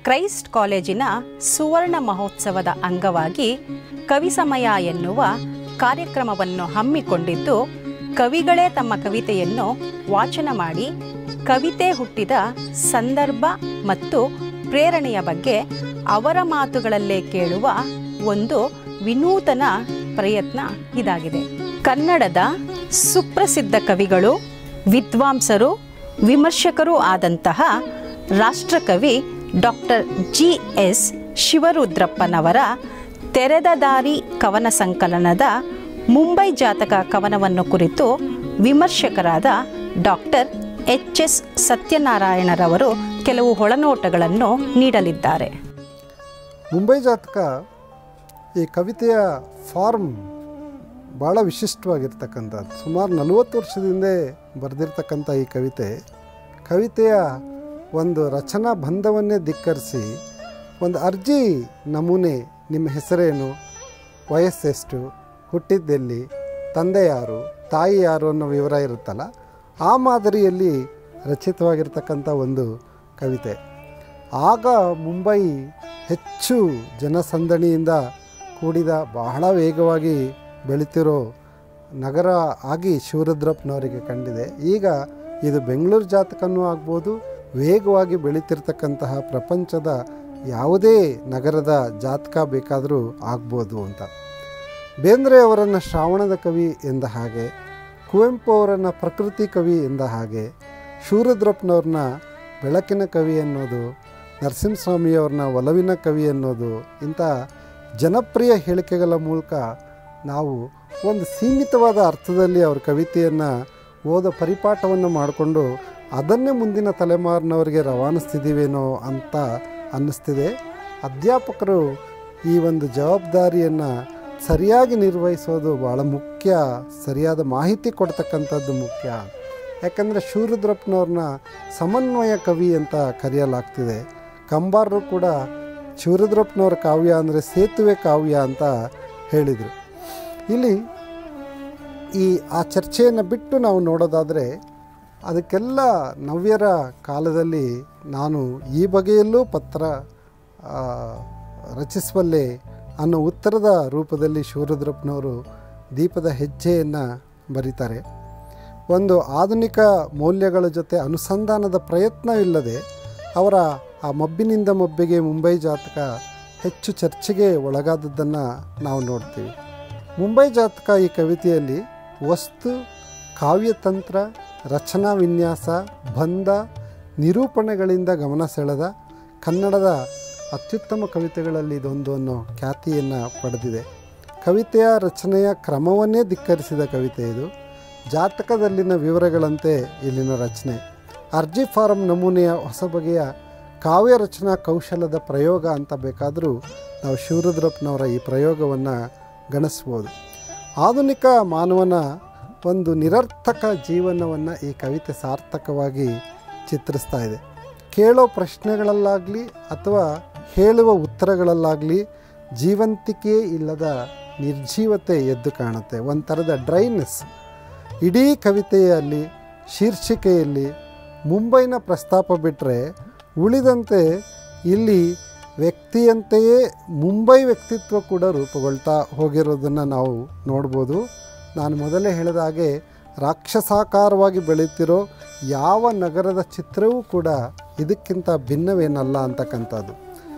Christ ಕಾಲೇಜಿನ ಸುವರ್ಣ ಮಹೋತ್ಸವದ ಅಂಗವಾಗಿ ಕವಿ ಸಮಯ ಎನ್ನುವ ಕಾರ್ಯಕ್ರಮವನ್ನು ಹಮ್ಮಿಕೊಂಡಿದ್ದು ಕವಿಗಳೇ ತಮ್ಮ ಕವಿತೆಯನ್ನು ವಾಚನ ಮಾಡಿ ಕವಿತೆ ಹುಟ್ಟಿದ ಸಂದರ್ಭ ಮತ್ತು ಪ್ರೇರಣೆಯ ಬಗ್ಗೆ ಅವರ ಮಾತುಗಳಲ್ಲೇ ಕೇಳುವ ಒಂದು ವಿನೂತನ ಪ್ರಯತ್ನ ಇದಾಗಿದೆ ಕನ್ನಡದ ಸುಪ್ರಸಿದ್ಧ ಕವಿಗಳು ವಿದ್ವಾಂಸರು ವಿಮರ್ಶಕರೂ ಆದಂತಹ ರಾಷ್ಟ್ರಕವಿ ಡಾಕ್ಟರ್ ಜಿ ಎಸ್ ಶಿವರುದ್ರಪ್ಪನವರ ತೆರೆದ ದಾರಿ ಕವನ ಸಂಕಲನದ ಮುಂಬೈ ಜಾತಕ ಕವನವನ್ನು ಕುರಿತು ವಿಮರ್ಶಕರಾದ ಡಾಕ್ಟರ್ ಎಚ್ ಎಸ್ ಸತ್ಯನಾರಾಯಣರವರು ಕೆಲವು ಒಳನೋಟಗಳನ್ನು ನೀಡಲಿದ್ದಾರೆ ಮುಂಬೈ ಜಾತಕ ಈ ಕವಿತೆಯ ಫಾರ್ಮ್ ಭಾಳ ವಿಶಿಷ್ಟವಾಗಿರ್ತಕ್ಕಂಥದ್ದು ಸುಮಾರು ನಲವತ್ತು ವರ್ಷದಿಂದ ಬರೆದಿರ್ತಕ್ಕಂಥ ಈ ಕವಿತೆ ಕವಿತೆಯ ಒಂದು ರಚನಾ ಬಂಧವನ್ನೇ ಧಿಕ್ಕರಿಸಿ ಒಂದು ಅರ್ಜಿ ನಮೂನೆ ನಿಮ್ಮ ಹೆಸರೇನು ವಯಸ್ಸೆಷ್ಟು ಹುಟ್ಟಿದ್ದೆಲ್ಲಿ ತಂದೆ ಯಾರು ತಾಯಿ ಯಾರು ಅನ್ನೋ ವಿವರ ಇರುತ್ತಲ್ಲ ಆ ಮಾದರಿಯಲ್ಲಿ ರಚಿತವಾಗಿರ್ತಕ್ಕಂಥ ಒಂದು ಕವಿತೆ ಆಗ ಮುಂಬೈ ಹೆಚ್ಚು ಜನಸಂದಣಿಯಿಂದ ಕೂಡಿದ ಬಹಳ ವೇಗವಾಗಿ ಬೆಳೀತಿರೋ ನಗರ ಆಗಿ ಶಿವರುದ್ರಪ್ಪನವರಿಗೆ ಕಂಡಿದೆ ಈಗ ಇದು ಬೆಂಗಳೂರು ಜಾತಕನೂ ಆಗ್ಬೋದು ವೇಗವಾಗಿ ಬೆಳೀತಿರ್ತಕ್ಕಂತಹ ಪ್ರಪಂಚದ ಯಾವುದೇ ನಗರದ ಜಾತಕ ಬೇಕಾದರೂ ಆಗ್ಬೋದು ಅಂತ ಬೇಂದ್ರೆ ಅವರನ್ನು ಶ್ರಾವಣದ ಕವಿ ಎಂದ ಹಾಗೆ ಕುವೆಂಪು ಅವರನ್ನು ಪ್ರಕೃತಿ ಕವಿ ಎಂದ ಹಾಗೆ ಶಿವರುದ್ರಪ್ಪನವ್ರನ್ನ ಬೆಳಕಿನ ಕವಿ ಅನ್ನೋದು ನರಸಿಂಹಸ್ವಾಮಿಯವ್ರನ್ನ ಒಲವಿನ ಕವಿ ಅನ್ನೋದು ಇಂಥ ಜನಪ್ರಿಯ ಹೇಳಿಕೆಗಳ ಮೂಲಕ ನಾವು ಒಂದು ಸೀಮಿತವಾದ ಅರ್ಥದಲ್ಲಿ ಅವ್ರ ಕವಿತೆಯನ್ನು ಓದೋ ಪರಿಪಾಠವನ್ನು ಮಾಡಿಕೊಂಡು ಅದನ್ನೇ ಮುಂದಿನ ತಲೆಮಾರಿನವರಿಗೆ ರವಾನಿಸ್ತಿದ್ದೀವೇನೋ ಅಂತ ಅನ್ನಿಸ್ತಿದೆ ಅಧ್ಯಾಪಕರು ಈ ಒಂದು ಜವಾಬ್ದಾರಿಯನ್ನು ಸರಿಯಾಗಿ ನಿರ್ವಹಿಸೋದು ಭಾಳ ಮುಖ್ಯ ಸರಿಯಾದ ಮಾಹಿತಿ ಕೊಡ್ತಕ್ಕಂಥದ್ದು ಮುಖ್ಯ ಯಾಕಂದರೆ ಶಿವರುದ್ರಪ್ಪನವ್ರನ್ನ ಸಮನ್ವಯ ಕವಿ ಅಂತ ಕರೆಯಲಾಗ್ತಿದೆ ಕಂಬಾರರು ಕೂಡ ಶಿವರುದ್ರಪ್ಪನವ್ರ ಕಾವ್ಯ ಅಂದರೆ ಸೇತುವೆ ಕಾವ್ಯ ಅಂತ ಹೇಳಿದರು ಇಲ್ಲಿ ಈ ಆ ಚರ್ಚೆಯನ್ನು ಬಿಟ್ಟು ನಾವು ನೋಡೋದಾದರೆ ಅದಕ್ಕೆಲ್ಲ ನವ್ಯರ ಕಾಲದಲ್ಲಿ ನಾನು ಈ ಬಗೆಯಲ್ಲೂ ಪತ್ರ ಆ, ರಚಿಸುವಲ್ಲೇ ಅನ್ನೋ ಉತ್ತರದ ರೂಪದಲ್ಲಿ ಶಿವರುದ್ರಪ್ಪನವರು ದೀಪದ ಹೆಜ್ಜೆಯನ್ನು ಬರೀತಾರೆ ಒಂದು ಆಧುನಿಕ ಮೌಲ್ಯಗಳ ಜೊತೆ ಅನುಸಂಧಾನದ ಪ್ರಯತ್ನವಿಲ್ಲದೆ ಅವರ ಆ ಮಬ್ಬಿನಿಂದ ಮಬ್ಬಿಗೆ ಮುಂಬೈ ಜಾತಕ ಹೆಚ್ಚು ಚರ್ಚೆಗೆ ಒಳಗಾದದ್ದನ್ನು ನಾವು ನೋಡ್ತೀವಿ ಮುಂಬೈ ಜಾತಕ ಈ ಕವಿತೆಯಲ್ಲಿ ವಸ್ತು ಕಾವ್ಯತಂತ್ರ ರಚನಾ ವಿನ್ಯಾಸ ಬಂಧ ನಿರೂಪಣೆಗಳಿಂದ ಗಮನ ಸೆಳೆದ ಕನ್ನಡದ ಅತ್ಯುತ್ತಮ ಕವಿತೆಗಳಲ್ಲಿ ಇದೊಂದು ಅನ್ನೋ ಖ್ಯಾತಿಯನ್ನು ಪಡೆದಿದೆ ಕವಿತೆಯ ರಚನೆಯ ಕ್ರಮವನ್ನೇ ಧಿಕ್ಕರಿಸಿದ ಕವಿತೆ ಇದು ಜಾತಕದಲ್ಲಿನ ವಿವರಗಳಂತೆ ಇಲ್ಲಿನ ರಚನೆ ಅರ್ಜಿ ಫಾರಂ ನಮೂನೆಯ ಹೊಸ ಬಗೆಯ ಕಾವ್ಯ ರಚನಾ ಕೌಶಲದ ಪ್ರಯೋಗ ಅಂತ ಬೇಕಾದರೂ ನಾವು ಶಿವರುದ್ರಪ್ಪನವರ ಈ ಪ್ರಯೋಗವನ್ನು ಗಣಿಸ್ಬೋದು ಆಧುನಿಕ ಮಾನವನ ಒಂದು ನಿರರ್ಥಕ ಜೀವನವನ್ನು ಈ ಕವಿತೆ ಸಾರ್ಥಕವಾಗಿ ಚಿತ್ರಿಸ್ತಾ ಇದೆ ಕೇಳೋ ಪ್ರಶ್ನೆಗಳಲ್ಲಾಗಲಿ ಅಥವಾ ಹೇಳುವ ಉತ್ತರಗಳಲ್ಲಾಗಲಿ ಜೀವಂತಿಕೆ ಇಲ್ಲದ ನಿರ್ಜೀವತೆ ಎದ್ದು ಕಾಣುತ್ತೆ ಒಂಥರದ ಡ್ರೈನೆಸ್ ಇಡೀ ಕವಿತೆಯಲ್ಲಿ ಶೀರ್ಷಿಕೆಯಲ್ಲಿ ಮುಂಬೈನ ಪ್ರಸ್ತಾಪ ಬಿಟ್ಟರೆ ಉಳಿದಂತೆ ಇಲ್ಲಿ ವ್ಯಕ್ತಿಯಂತೆಯೇ ಮುಂಬೈ ವ್ಯಕ್ತಿತ್ವ ಕೂಡ ರೂಪುಗೊಳ್ತಾ ಹೋಗಿರೋದನ್ನು ನಾವು ನೋಡ್ಬೋದು ನಾನು ಮೊದಲೇ ಹೇಳಿದ ಹಾಗೆ ರಾಕ್ಷಸಾಕಾರವಾಗಿ ಬೆಳೀತಿರೋ ಯಾವ ನಗರದ ಚಿತ್ರವೂ ಕೂಡ ಇದಕ್ಕಿಂತ ಭಿನ್ನವೇನಲ್ಲ ಅಂತಕ್ಕಂಥದ್ದು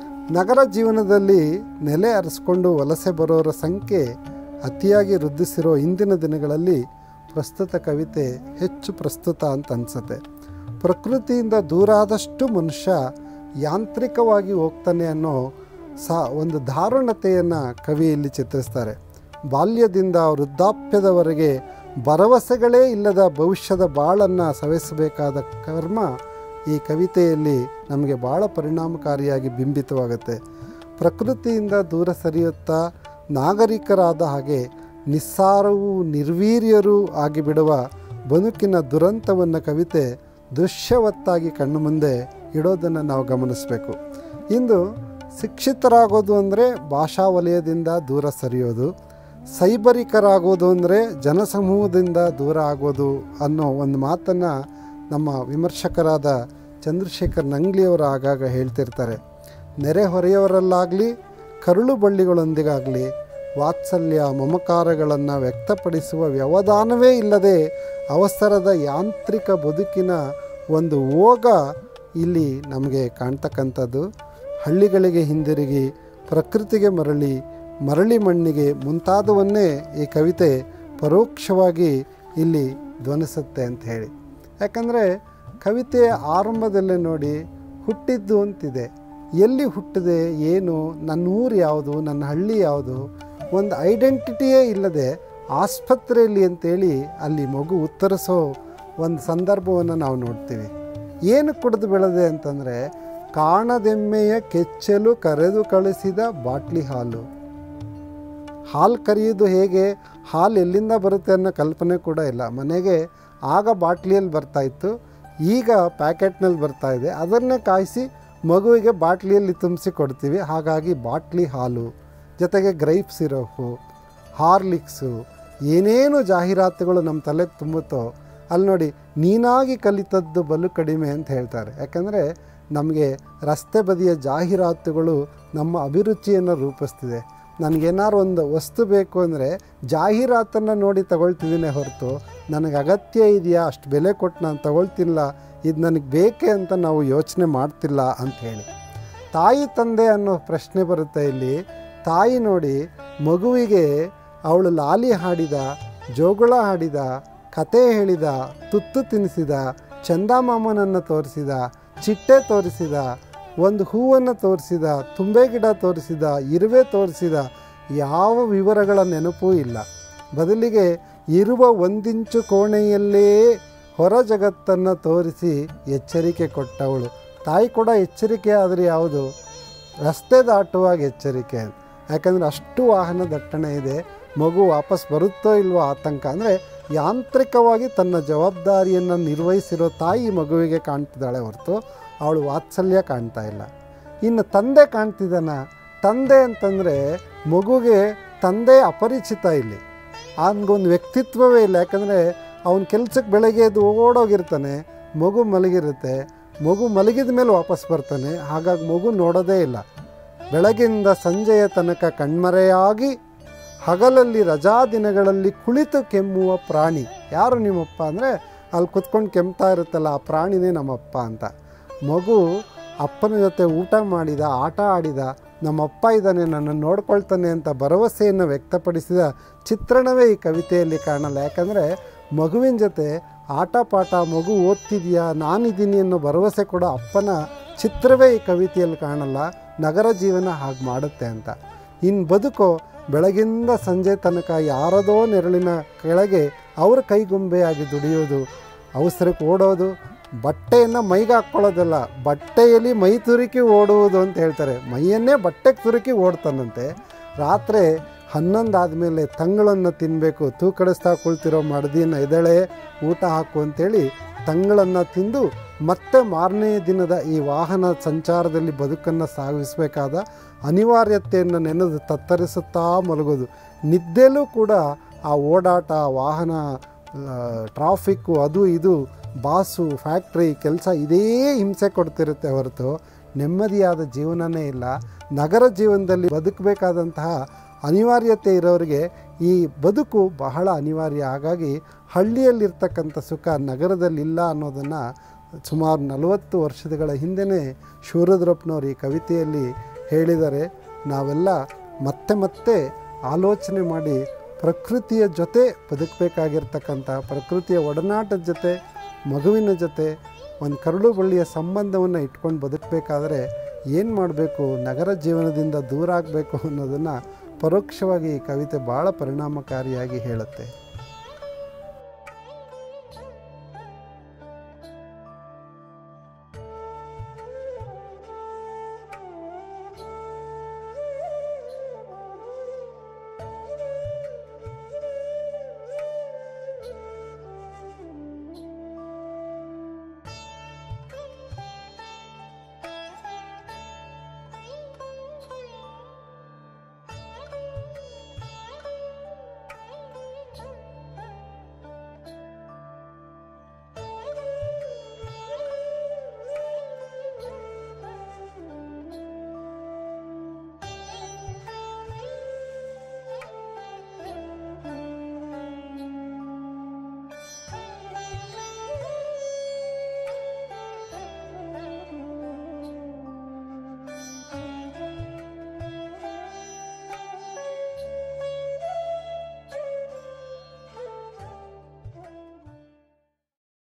ನಗರ ಜೀವನದಲ್ಲಿ ನೆಲೆ ಅರಸ್ಕೊಂಡು ವಲಸೆ ಬರೋರ ಸಂಖ್ಯೆ ಅತಿಯಾಗಿ ವೃದ್ಧಿಸಿರೋ ಇಂದಿನ ದಿನಗಳಲ್ಲಿ ಪ್ರಸ್ತುತ ಕವಿತೆ ಹೆಚ್ಚು ಪ್ರಸ್ತುತ ಅಂತ ಅನಿಸುತ್ತೆ ಪ್ರಕೃತಿಯಿಂದ ದೂರ ಆದಷ್ಟು ಮನುಷ್ಯ ಯಾಂತ್ರಿಕವಾಗಿ ಹೋಗ್ತಾನೆ ಅನ್ನೋ ಸಾ ಒಂದು ದಾರುಣತೆಯನ್ನು ಕವಿ ಇಲ್ಲಿ ಚಿತ್ರಿಸ್ತಾರೆ ಬಾಲ್ಯದಿಂದ ವೃದ್ಧಾಪ್ಯದವರೆಗೆ ಭರವಸೆಗಳೇ ಇಲ್ಲದ ಭವಿಷ್ಯದ ಬಾಳನ್ನು ಸವೆಸಬೇಕಾದ ಕರ್ಮ ಈ ಕವಿತೆಯಲ್ಲಿ ನಮಗೆ ಭಾಳ ಪರಿಣಾಮಕಾರಿಯಾಗಿ ಬಿಂಬಿತವಾಗುತ್ತೆ ಪ್ರಕೃತಿಯಿಂದ ದೂರ ಸರಿಯುತ್ತಾ ನಾಗರಿಕರಾದ ಹಾಗೆ ನಿಸ್ಸಾರವೂ ನಿರ್ವೀರ್ಯರೂ ಆಗಿಬಿಡುವ ಬದುಕಿನ ದುರಂತವನ್ನು ಕವಿತೆ ದೃಶ್ಯವತ್ತಾಗಿ ಕಣ್ಣು ಮುಂದೆ ಇಡೋದನ್ನು ನಾವು ಗಮನಿಸಬೇಕು ಇಂದು ಶಿಕ್ಷಿತರಾಗೋದು ಅಂದರೆ ಭಾಷಾ ವಲಯದಿಂದ ದೂರ ಸರಿಯೋದು ಸೈಬರಿಕರಾಗೋದು ಅಂದರೆ ಜನಸಮೂಹದಿಂದ ದೂರ ಆಗೋದು ಅನ್ನೋ ಒಂದು ಮಾತನ್ನು ನಮ್ಮ ವಿಮರ್ಶಕರಾದ ಚಂದ್ರಶೇಖರ್ ನಂಗ್ಲಿಯವರು ಆಗಾಗ ಹೇಳ್ತಿರ್ತಾರೆ ನೆರೆಹೊರೆಯವರಲ್ಲಾಗಲಿ ಕರುಳು ಬಳ್ಳಿಗಳೊಂದಿಗಾಗಲಿ ವಾತ್ಸಲ್ಯ ಮಮಕಾರಗಳನ್ನು ವ್ಯಕ್ತಪಡಿಸುವ ವ್ಯವಧಾನವೇ ಇಲ್ಲದೆ ಅವಸರದ ಯಾಂತ್ರಿಕ ಬದುಕಿನ ಒಂದು ಓಗ ಇಲ್ಲಿ ನಮಗೆ ಕಾಣ್ತಕ್ಕಂಥದ್ದು ಹಳ್ಳಿಗಳಿಗೆ ಹಿಂದಿರುಗಿ ಪ್ರಕೃತಿಗೆ ಮರಳಿ ಮರಳಿ ಮಣ್ಣಿಗೆ ಮುಂತಾದವನ್ನೇ ಈ ಕವಿತೆ ಪರೋಕ್ಷವಾಗಿ ಇಲ್ಲಿ ಧ್ವನಿಸುತ್ತೆ ಅಂತ ಹೇಳಿ ಯಾಕಂದರೆ ಕವಿತೆಯ ಆರಂಭದಲ್ಲೇ ನೋಡಿ ಹುಟ್ಟಿದ್ದು ಅಂತಿದೆ ಎಲ್ಲಿ ಹುಟ್ಟಿದೆ ಏನು ನನ್ನ ಊರು ಯಾವುದು ನನ್ನ ಹಳ್ಳಿ ಯಾವುದು ಒಂದು ಐಡೆಂಟಿಟಿಯೇ ಇಲ್ಲದೆ ಆಸ್ಪತ್ರೆಯಲ್ಲಿ ಅಂತೇಳಿ ಅಲ್ಲಿ ಮಗು ಉತ್ತರಿಸೋ ಒಂದು ಸಂದರ್ಭವನ್ನು ನಾವು ನೋಡ್ತೀವಿ ಏನು ಕುಡಿದು ಬೆಳೆದೆ ಅಂತಂದರೆ ಕಾಣದೆಮ್ಮೆಯ ಕೆಚ್ಚಲು ಕರೆದು ಕಳಿಸಿದ ಬಾಟ್ಲಿ ಹಾಲು ಹಾಲು ಕರೆಯೋದು ಹೇಗೆ ಹಾಲು ಎಲ್ಲಿಂದ ಬರುತ್ತೆ ಅನ್ನೋ ಕಲ್ಪನೆ ಕೂಡ ಇಲ್ಲ ಮನೆಗೆ ಆಗ ಬಾಟ್ಲಿಯಲ್ಲಿ ಬರ್ತಾಯಿತ್ತು ಈಗ ಪ್ಯಾಕೆಟ್ನಲ್ಲಿ ಬರ್ತಾ ಇದೆ ಅದನ್ನೇ ಕಾಯಿಸಿ ಮಗುವಿಗೆ ಬಾಟ್ಲಿಯಲ್ಲಿ ತುಂಬಿಸಿ ಕೊಡ್ತೀವಿ ಹಾಗಾಗಿ ಬಾಟ್ಲಿ ಹಾಲು ಜೊತೆಗೆ ಗ್ರೈಪ್ ಸಿರಪ್ಪು ಹಾರ್ಲಿಕ್ಸು ಏನೇನು ಜಾಹೀರಾತುಗಳು ನಮ್ಮ ತಲೆಗೆ ತುಂಬುತ್ತೋ ಅಲ್ಲಿ ನೋಡಿ ನೀನಾಗಿ ಕಲಿತದ್ದು ಬಲು ಕಡಿಮೆ ಅಂತ ಹೇಳ್ತಾರೆ ಯಾಕಂದರೆ ನಮಗೆ ರಸ್ತೆ ಬದಿಯ ಜಾಹೀರಾತುಗಳು ನಮ್ಮ ಅಭಿರುಚಿಯನ್ನು ರೂಪಿಸ್ತಿದೆ ನನಗೇನಾದ್ರು ಒಂದು ವಸ್ತು ಬೇಕು ಅಂದರೆ ಜಾಹೀರಾತನ್ನು ನೋಡಿ ತಗೊಳ್ತಿದ್ದೀನಿ ಹೊರತು ನನಗೆ ಅಗತ್ಯ ಇದೆಯಾ ಅಷ್ಟು ಬೆಲೆ ಕೊಟ್ಟು ನಾನು ತಗೊಳ್ತಿಲ್ಲ ಇದು ನನಗೆ ಬೇಕೇ ಅಂತ ನಾವು ಯೋಚನೆ ಮಾಡ್ತಿಲ್ಲ ಅಂತ ಹೇಳಿ ತಾಯಿ ತಂದೆ ಅನ್ನೋ ಪ್ರಶ್ನೆ ಬರುತ್ತೆ ಇಲ್ಲಿ ತಾಯಿ ನೋಡಿ ಮಗುವಿಗೆ ಅವಳು ಲಾಲಿ ಹಾಡಿದ ಜೋಗುಳ ಹಾಡಿದ ಕತೆ ಹೇಳಿದ ತುತ್ತು ತಿನ್ನಿಸಿದ ಚಂದಮಾಮನನ್ನು ತೋರಿಸಿದ ಚಿಟ್ಟೆ ತೋರಿಸಿದ ಒಂದು ಹೂವನ್ನು ತೋರಿಸಿದ ತುಂಬೆ ಗಿಡ ತೋರಿಸಿದ ಇರುವೆ ತೋರಿಸಿದ ಯಾವ ವಿವರಗಳ ನೆನಪೂ ಇಲ್ಲ ಬದಲಿಗೆ ಇರುವ ಒಂದಿಂಚು ಕೋಣೆಯಲ್ಲೇ ಹೊರ ಜಗತ್ತನ್ನು ತೋರಿಸಿ ಎಚ್ಚರಿಕೆ ಕೊಟ್ಟವಳು ತಾಯಿ ಕೂಡ ಎಚ್ಚರಿಕೆ ಆದರೆ ಯಾವುದು ರಸ್ತೆ ದಾಟುವಾಗ ಎಚ್ಚರಿಕೆ ಯಾಕಂದರೆ ಅಷ್ಟು ವಾಹನ ದಟ್ಟಣೆ ಇದೆ ಮಗು ವಾಪಸ್ ಬರುತ್ತೋ ಇಲ್ವೋ ಆತಂಕ ಅಂದರೆ ಯಾಂತ್ರಿಕವಾಗಿ ತನ್ನ ಜವಾಬ್ದಾರಿಯನ್ನು ನಿರ್ವಹಿಸಿರೋ ತಾಯಿ ಮಗುವಿಗೆ ಕಾಣ್ತಿದ್ದಾಳೆ ಹೊರತು ಅವಳು ವಾತ್ಸಲ್ಯ ಕಾಣ್ತಾ ಇಲ್ಲ ಇನ್ನು ತಂದೆ ಕಾಣ್ತಿದ್ದಾನ ತಂದೆ ಅಂತಂದರೆ ಮಗುಗೆ ತಂದೆ ಅಪರಿಚಿತ ಇಲ್ಲಿ ಅವನಿಗೊಂದು ವ್ಯಕ್ತಿತ್ವವೇ ಇಲ್ಲ ಯಾಕಂದರೆ ಅವನ ಕೆಲಸಕ್ಕೆ ಬೆಳಗ್ಗೆ ಎದ್ದು ಓಡೋಗಿರ್ತಾನೆ ಮಗು ಮಲಗಿರುತ್ತೆ ಮಗು ಮಲಗಿದ ಮೇಲೆ ವಾಪಸ್ ಬರ್ತಾನೆ ಹಾಗಾಗಿ ಮಗು ನೋಡೋದೇ ಇಲ್ಲ ಬೆಳಗಿಂದ ಸಂಜೆಯ ತನಕ ಕಣ್ಮರೆಯಾಗಿ ಹಗಲಲ್ಲಿ ರಜಾ ದಿನಗಳಲ್ಲಿ ಕುಳಿತು ಕೆಮ್ಮುವ ಪ್ರಾಣಿ ಯಾರು ನಿಮ್ಮಪ್ಪ ಅಂದರೆ ಅಲ್ಲಿ ಕುತ್ಕೊಂಡು ಕೆಮ್ತಾ ಇರುತ್ತಲ್ಲ ಆ ಪ್ರಾಣಿನೇ ನಮ್ಮಪ್ಪ ಅಂತ ಮಗು ಅಪ್ಪನ ಜೊತೆ ಊಟ ಮಾಡಿದ ಆಟ ಆಡಿದ ನಮ್ಮಪ್ಪ ಇದ್ದಾನೆ ನನ್ನನ್ನು ನೋಡ್ಕೊಳ್ತಾನೆ ಅಂತ ಭರವಸೆಯನ್ನು ವ್ಯಕ್ತಪಡಿಸಿದ ಚಿತ್ರಣವೇ ಈ ಕವಿತೆಯಲ್ಲಿ ಕಾಣಲ್ಲ ಯಾಕಂದರೆ ಮಗುವಿನ ಜೊತೆ ಆಟ ಪಾಠ ಮಗು ಓದ್ತಿದೆಯಾ ನಾನಿದ್ದೀನಿ ಅನ್ನೋ ಭರವಸೆ ಕೂಡ ಅಪ್ಪನ ಚಿತ್ರವೇ ಈ ಕವಿತೆಯಲ್ಲಿ ಕಾಣಲ್ಲ ನಗರ ಜೀವನ ಹಾಗೆ ಮಾಡುತ್ತೆ ಅಂತ ಇನ್ನು ಬದುಕೋ ಬೆಳಗಿಂದ ಸಂಜೆ ತನಕ ಯಾರದೋ ನೆರಳಿನ ಕೆಳಗೆ ಅವ್ರ ಕೈಗೊಂಬೆಯಾಗಿ ದುಡಿಯೋದು ಅವಸರಕ್ಕೆ ಓಡೋದು ಬಟ್ಟೆಯನ್ನು ಮೈಗೆ ಹಾಕ್ಕೊಳ್ಳೋದಲ್ಲ ಬಟ್ಟೆಯಲ್ಲಿ ಮೈ ತುರುಕಿ ಓಡುವುದು ಅಂತ ಹೇಳ್ತಾರೆ ಮೈಯನ್ನೇ ಬಟ್ಟೆಗೆ ತುರುಕಿ ಓಡ್ತಾನಂತೆ ರಾತ್ರಿ ಹನ್ನೊಂದು ಆದಮೇಲೆ ತಂಗಳನ್ನು ತಿನ್ನಬೇಕು ತೂಕಡಿಸ್ತಾ ಕುಳ್ತಿರೋ ಮಡದಿಯನ್ನು ಎದಳೆ ಊಟ ಹಾಕು ಅಂತೇಳಿ ತಂಗಳನ್ನು ತಿಂದು ಮತ್ತೆ ಮಾರನೇ ದಿನದ ಈ ವಾಹನ ಸಂಚಾರದಲ್ಲಿ ಬದುಕನ್ನು ಸಾಗಿಸಬೇಕಾದ ಅನಿವಾರ್ಯತೆಯನ್ನು ನೆನೆದು ತತ್ತರಿಸುತ್ತಾ ಮಲಗೋದು ನಿದ್ದೆಲೂ ಕೂಡ ಆ ಓಡಾಟ ವಾಹನ ಟ್ರಾಫಿಕ್ಕು ಅದು ಇದು ಬಾಸು ಫ್ಯಾಕ್ಟ್ರಿ ಕೆಲಸ ಇದೇ ಹಿಂಸೆ ಕೊಡ್ತಿರುತ್ತೆ ಹೊರತು ನೆಮ್ಮದಿಯಾದ ಜೀವನನೇ ಇಲ್ಲ ನಗರ ಜೀವನದಲ್ಲಿ ಬದುಕಬೇಕಾದಂತಹ ಅನಿವಾರ್ಯತೆ ಇರೋರಿಗೆ ಈ ಬದುಕು ಬಹಳ ಅನಿವಾರ್ಯ ಹಾಗಾಗಿ ಹಳ್ಳಿಯಲ್ಲಿರ್ತಕ್ಕಂಥ ಸುಖ ನಗರದಲ್ಲಿಲ್ಲ ಅನ್ನೋದನ್ನು ಸುಮಾರು ನಲವತ್ತು ವರ್ಷಗಳ ಹಿಂದೆಯೇ ಶಿವರುದ್ರಪ್ಪನವರು ಈ ಕವಿತೆಯಲ್ಲಿ ಹೇಳಿದ್ದಾರೆ ನಾವೆಲ್ಲ ಮತ್ತೆ ಮತ್ತೆ ಆಲೋಚನೆ ಮಾಡಿ ಪ್ರಕೃತಿಯ ಜೊತೆ ಬದುಕಬೇಕಾಗಿರ್ತಕ್ಕಂಥ ಪ್ರಕೃತಿಯ ಒಡನಾಟದ ಜೊತೆ ಮಗುವಿನ ಜೊತೆ ಒಂದು ಕರುಳು ಬಳ್ಳಿಯ ಸಂಬಂಧವನ್ನು ಇಟ್ಕೊಂಡು ಬದುಕಬೇಕಾದ್ರೆ ಏನು ಮಾಡಬೇಕು ನಗರ ಜೀವನದಿಂದ ದೂರ ಆಗಬೇಕು ಅನ್ನೋದನ್ನು ಪರೋಕ್ಷವಾಗಿ ಈ ಕವಿತೆ ಭಾಳ ಪರಿಣಾಮಕಾರಿಯಾಗಿ ಹೇಳುತ್ತೆ